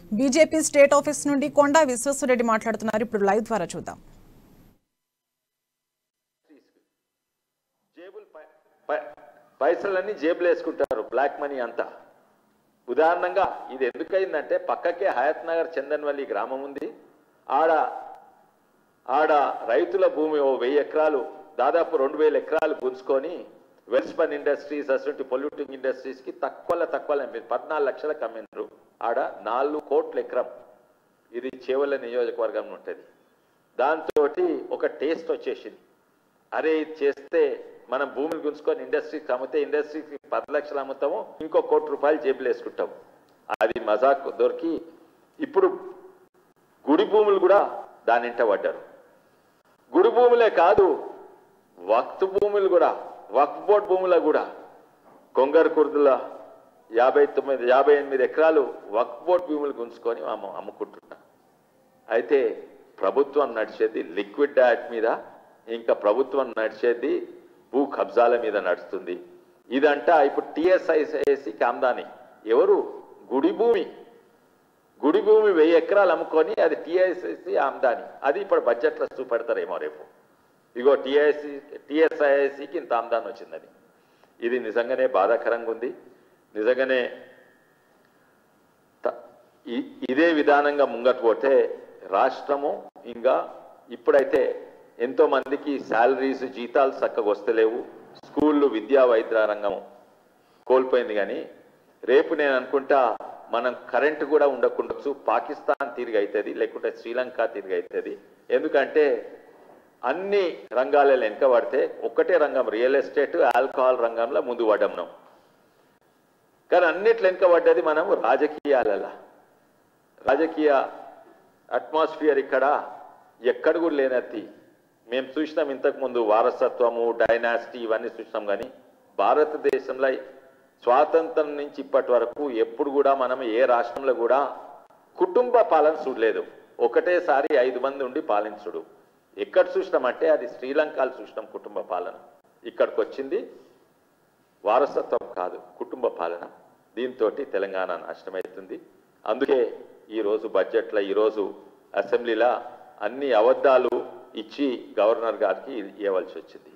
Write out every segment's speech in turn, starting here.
BJP state office నుండి కొండా విశ్వేశ్వరరెడ్డి మాట్లాడుతున్నారు ఇప్పుడు లైవ్ ద్వారా చూద్దాం జేబులు పై- పై- పైసలన్నీ జేబులు వేసుకుంటారు బ్లాక్ మనీ అంతా ఉదాహరణంగా ఇది ఎందుకయిందంటే పక్కకే హయత్ నగర్ చందన్వల్లి గ్రామం ఉంది ఆడ ఆడ రైతుల భూమి ఓ వెయ్యి ఎకరాలు దాదాపు రెండు వేల ఎకరాలు గుంజుకొని వెల్స్పన్ ఇండస్ట్రీస్ అటువంటి పొల్యూటింగ్ ఇండస్ట్రీస్ కి తక్కువ తక్కువ అమ్మింది పద్నాలుగు లక్షలకు అమ్మిండ్రు ఆడ నాలుగు కోట్ల ఎకరం ఇది చేవల నియోజకవర్గం ఉంటుంది దాంతో ఒక టేస్ట్ వచ్చేసింది అరే ఇది చేస్తే మనం భూమిని గుంజుకొని ఇండస్ట్రీకి అమ్మితే ఇండస్ట్రీకి పది లక్షలు అమ్ముతాము ఇంకో కోటి రూపాయలు జేబులు వేసుకుంటాం అది మజాక్ దొరికి ఇప్పుడు గుడి భూములు కూడా దానింట పడ్డారు గుడి భూములే కాదు వక్త్ భూములు కూడా వక్ఫ్ బోర్డ్ భూముల కూడా కొంగర్ కుర్దుల యాభై తొమ్మిది యాభై ఎనిమిది ఎకరాలు వక్ఫ్ బోర్డ్ భూములు గుంజుకొని అమ్ము అమ్ముకుంటున్నాం అయితే ప్రభుత్వం నడిచేది లిక్విడ్ డయాట్ మీద ఇంకా ప్రభుత్వం నడిచేది భూ కబ్జాల మీద నడుస్తుంది ఇదంట ఇప్పుడు టిఎస్ఐసికి ఆమ్దాని ఎవరు గుడి భూమి గుడి భూమి వెయ్యి ఎకరాలు అమ్ముకొని అది టిఐసిసి ఆమ్దాని అది ఇప్పుడు బడ్జెట్లో చూపెడతారేమో రేపు ఇగో టిఐసి టిఎస్ఐసికి ఇంత ఆమ్దాని వచ్చిందని ఇది నిజంగానే బాధాకరంగా ఉంది నిజంగానే త- ఇ- ఇదే విధానంగా ముంగట పోతే రాష్ట్రము ఇంకా ఇప్పుడైతే ఎంతో మందికి శాలరీస్ జీతాలు చక్కగా వస్తలేవు స్కూళ్ళు విద్యా వైద్య రంగం కోల్పోయింది కానీ రేపు నేను అనుకుంటా మనం కరెంటు కూడా ఉండకుండొచ్చు పాకిస్తాన్ తిరిగి అవుతుంది లేకుంటే శ్రీలంక తిరిగి అవుతుంది ఎందుకంటే అన్ని రంగాలలో వెనకబడితే ఒక్కటే రంగం రియల్ ఎస్టేట్ ఆల్కహాల్ రంగంలో ముందు పడ్డాం మనం కానీ అన్నిట్లో వెనకబడ్డది మనం రాజకీయాలలో రాజకీయ అట్మాస్ఫియర్ ఇక్కడ ఎక్కడ కూడా లేనది మేము చూసినాం ఇంతకు ముందు వారసత్వము డైనాసిటీ ఇవన్నీ చూసినాం కానీ భారతదేశంలో స్వాతంత్రం నుంచి ఇప్పటి వరకు ఎప్పుడు కూడా మనం ఏ రాష్ట్రంలో కూడా కుటుంబ పాలన చూడలేదు ఒకటేసారి ఐదు మంది ఉండి పాలించుడు ఎక్కడ చూసినామంటే అది శ్రీలంకలు చూసినాం కుటుంబ పాలన ఇక్కడికి వచ్చింది వారసత్వం కాదు కుటుంబ పాలన దీంతో తెలంగాణ నాశనమవుతుంది అందుకే ఈరోజు బడ్జెట్లో ఈరోజు అసెంబ్లీలో అన్ని అబద్ధాలు ఇచ్చి గవర్నర్ గారికి ఇవ్వవలసి వచ్చింది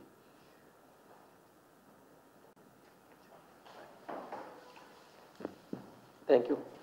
థ్యాంక్ యూ